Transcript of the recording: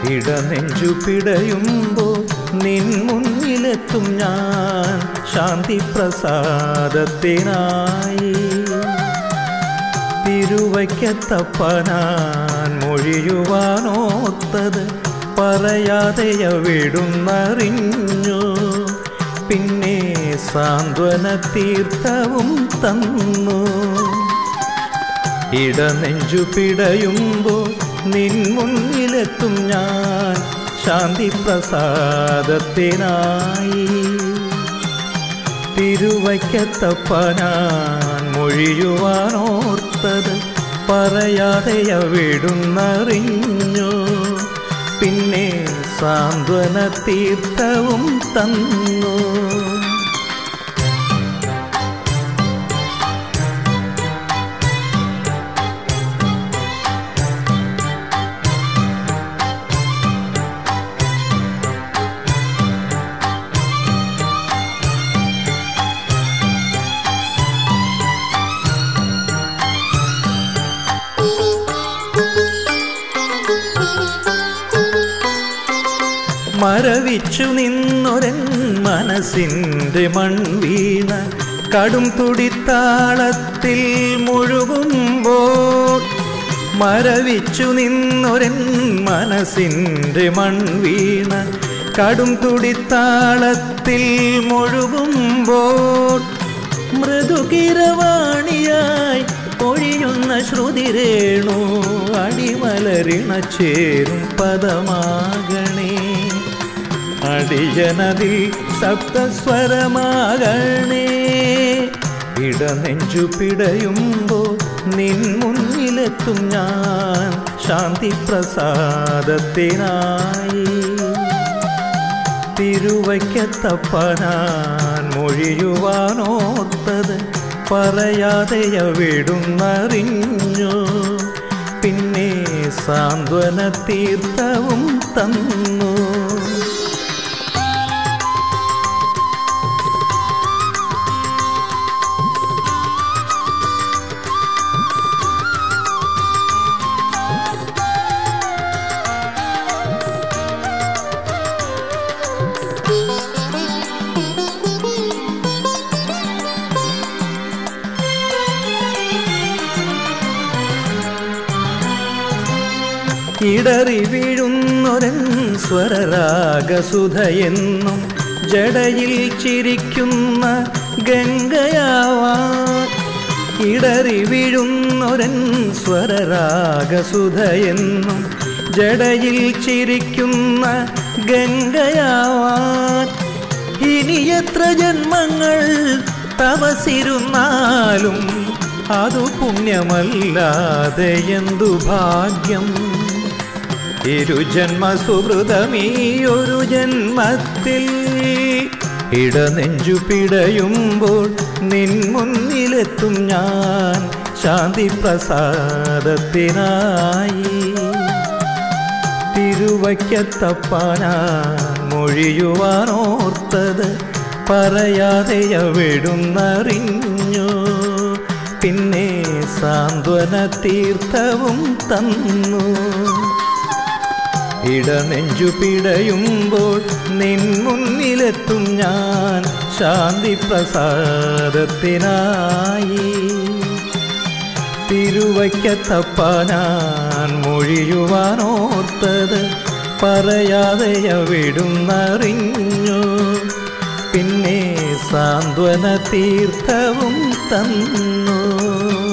ഇടനെഞ്ചു പിടയുമ്പോൾ നിൻ മുന്നിലെത്തും ഞാൻ ശാന്തി പ്രസാദത്തിനായി തിരുവയ്ക്കത്തപ്പനാൻ മൊഴിയുവാനോത്തത് പറയാതെ വിടുന്നറിഞ്ഞു പിന്നെ സാന്ത്വന തീർത്ഥവും തന്നു ഇടനെഞ്ചു പിടയുമ്പോൾ നിൻ മുന്നിലെത്തും ഞാൻ ശാന്തി പ്രസാദത്തിനായി തിരുവയ്ക്കത്തപ്പനാൻ മൊഴിയുവാനോർത്തത് പറയാതെ വിടുന്നറിഞ്ഞു പിന്നെ സാന്ത്വന തീർത്ഥവും തന്നു മരവിച്ചു നിന്നൊരൻ മനസ്സിൻ്റെ മൺവീണ കടും തുടിത്താളത്തിൽ മുഴുകുമ്പോൾ മരവിച്ചു നിന്നൊരൻ മനസ്സിൻ്റെ മൺവീണ കടും തുടിത്താളത്തിൽ മുഴുകുമ്പോൾ മൃദുകിരവാണിയായി ഒഴിയുന്ന ശ്രുതിരേണു അടിമലരിണ ചേരും പദമാകണേ അടിയനതിൽ സപ്തസ്വരമാകണേ ഇടനെഞ്ചു പിടയുമ്പോൾ നിൻ മുന്നിലെത്തും ഞാൻ ശാന്തി പ്രസാദത്തിനായി തിരുവയ്ക്കത്തപ്പനാൻ മൊഴിയുവാനോർത്തത് പറയാതെ വിടുന്നറിഞ്ഞു പിന്നെ സാന്ത്വന തീർത്ഥവും തന്നു ഇടറി വീഴുന്നൊരൻ സ്വരരാഗസുധയെന്നും ജടയിൽ ചിരിക്കുന്ന ഗംഗയാവാൻ ഇടറി വീഴുന്നൊരൻ സ്വരരാഗസുധയെന്നും ജടയിൽ ചിരിക്കുന്ന ഗംഗയാവാൻ ഇനി എത്ര ജന്മങ്ങൾ തപസിരുന്നാലും അതു പുണ്യമല്ലാതെ എന്തു ഭാഗ്യം ഇരുജന്മ സുഹൃതമീ ഒരു ജന്മത്തിൽ ഇടനെഞ്ചു പിടയുമ്പോൾ നിൻ മുന്നിലെത്തും ഞാൻ ശാന്തി പ്രസാദത്തിനായി തിരുവയ്ക്കത്തപ്പാനാൻ മൊഴിയുവാനോർത്തത് പറയാതെ വിടുന്നറിഞ്ഞു പിന്നെ സാന്ത്വന തീർത്ഥവും തന്നു ഇടനെഞ്ചു പിടയുമ്പോൾ നിൻ മുന്നിലെത്തും ഞാൻ ശാന്തി പ്രസാദത്തിനായി തിരുവയ്ക്കത്തപ്പനാൻ മൊഴിയുവാനോർത്തത് പറയാതെ വിടുന്നറിഞ്ഞു പിന്നെ സാന്ത്വന തീർത്ഥവും തന്നു